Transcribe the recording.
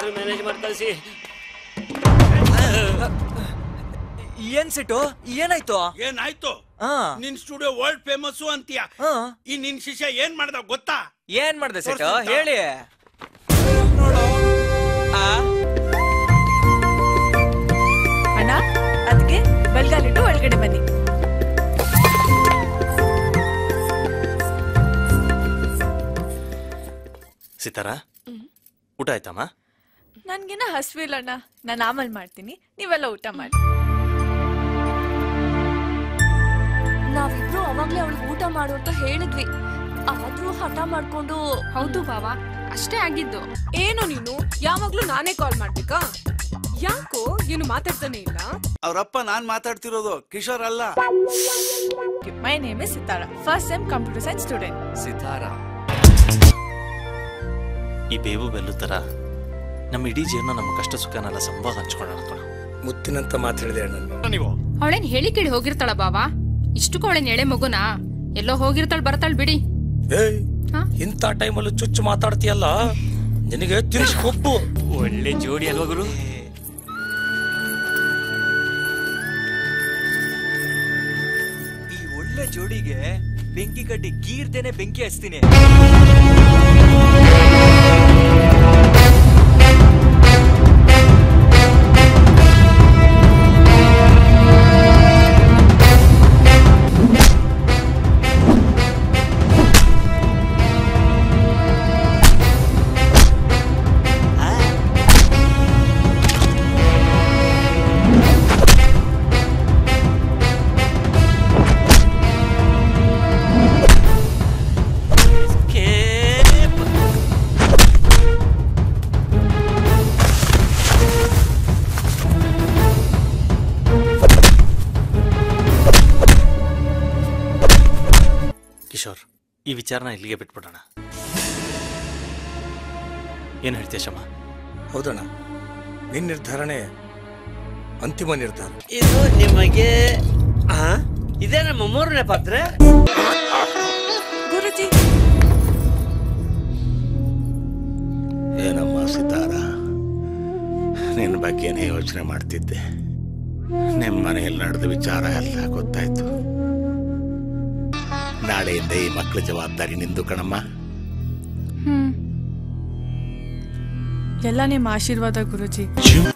ಹೇಗಾದ್ರೂ ಮ್ಯಾನೇಜ್ ಮಾಡಿ ಕಳಿಸಿ ಏನ್ ಸಿಟ್ಟು ಏನಾಯ್ತು ಏನಾಯ್ತು ಹಾ ನಿನ್ ಸ್ಟುಡಿಯೋ ವರ್ಲ್ಡ್ ಫೇಮಸ್ ಅಂತೀಯ ಹಾ. ಈ ನಿನ್ ಶಿಷ್ಯ ಏನ್ ಮಾಡ್ದ ಗೊತ್ತಾ ಏನ್ ಮಾಡ್ದೆ ಸಿಟ್ಟು ತೋರ್ಸು ಹೇಳಿ ಆ, ಅಣ್ಣ ಅದಕ್ಕೆ ಬೆಳ್ಗಾಲಿಟ್ಟು ಒಳಗಡೆ ಬನ್ನಿ ಸಿತಾರ ಊಟ ಆಯ್ತಮ್ಮ ನನ್ಗಿನ್ನ ಹಸ್ವಿಲ್ಲ ಅಣ್ಣ ನಾನು ಆಮೇಲೆ ಮಾಡ್ತೀನಿ ನೀವೆಲ್ಲ ಊಟ ಮಾಡಿ ನಾವಿಬ್ರು ಅವಾಗ್ಲೇ ಅವಳಿಗೆ ಊಟ ಮಾಡು ಅಂತ ಹೇಳಿದ್ವಿ ಆದ್ರೂ ಹಠ ಮಾಡ್ಕೊಂಡು ಹೌದು ಬಾವಾ ಅಷ್ಟೇ ಆಗಿದ್ದು ಏನು ನೀನು ಯಾವಾಗ್ಲೂ ನಾನೇ ಕಾಲ್ ಮಾಡ್ಬೇಕಾ ಯಾಕೋ ಏನು ಮಾತಾಡ್ತಾನೆ ಇಲ್ಲ ಅವ್ರಪ್ಪ ನಾನ್ ಮಾತಾಡ್ತಿರೋದು ಕಿಶೋರ್ ಅಲ್ಲ my name is Sitara first sem computer science student Sitara ಈ ಬೇವು ಬೆಲ್ಲು ತರ ನಮ್ಮ ಇಡೀ ಜೀವನ ನಮ್ಮ ಕಷ್ಟ ಸುಖನೆಲ್ಲ ಸಂಭಾಗ ಹಂಚ್ಕೊಳ್ಳೋಣ ಕಣ ಮುತ್ತಿನಂತ ಮಾತು ಹೇಳಿದೆ ಅಣ್ಣ ನೀವು ಅವಳೇನ್ ಹೇಳಿ ಕೇಳಿ ಹೋಗಿರ್ತಾಳ ಬಾವಾ ಇಷ್ಟಕ್ಕೂ ಅವಳೇನ್ ಎಳೆ ಮಗುನಾ ಎಲ್ಲೋ ಹೋಗಿರ್ತಾಳ ಬರ್ತಾಳ ಬಿಡಿ ಏಯ್ ಹಾ? ಇಂಥ ಟೈಮಲ್ಲಿ ಚುಚ್ಚು ಮಾತಾಡ್ತೀಯಲ್ಲ ನಿನಗೆ ತಿರ್ಸಿ ಕೊಬ್ಬು ಒಳ್ಳೆ ಜೋಡಿ ಅಲ್ವಾ ಗುರು ಈ ಒಳ್ಳೆ ಜೋಡಿಗೆ ಬೆಂಕಿ ಕಡ್ಡಿ ಗೀರ್ದೇನೆ ಬೆಂಕಿ ಹಚ್ತೀನಿ ಕಿಶೋರ್ ಈ ವಿಚಾರನ ಇಲ್ಲಿಗೆ ಬಿಟ್ಬಿಡೋಣ ಏನ್ ಹೇಳ್ತೀಯ ಶಮ ಹೌದಣ್ಣ ನಿನ್ನ ನಿರ್ಧಾರನೇ ಅಂತಿಮ ನಿರ್ಧಾರ ಇದು ನಿಮಗೆ ಆ? ಇದೇ ನಮ್ಮ ಮೂರನೇ ಪಾತ್ರೆ ಗುರುಜಿ ಏನಮ್ಮ ಸಿತಾರ ನಿನ್ನ ಬಗ್ಗೆನೇ ಯೋಚನೆ ಮಾಡ್ತಿದ್ದೆ ನಿಮ್ಮ ಮನೆಯಲ್ಲಿ ನಡೆದ ವಿಚಾರ ಎಲ್ಲ ಗೊತ್ತಾಯ್ತು ನಾಳೆಯಿಂದ ಈ ಮಕ್ಕಳ ಜವಾಬ್ದಾರಿ ನಿಂದು ಕಣಮ್ಮ ಎಲ್ಲ ನಿಮ್ಮ ಆಶೀರ್ವಾದ ಗುರುಜಿ ಶಿವ್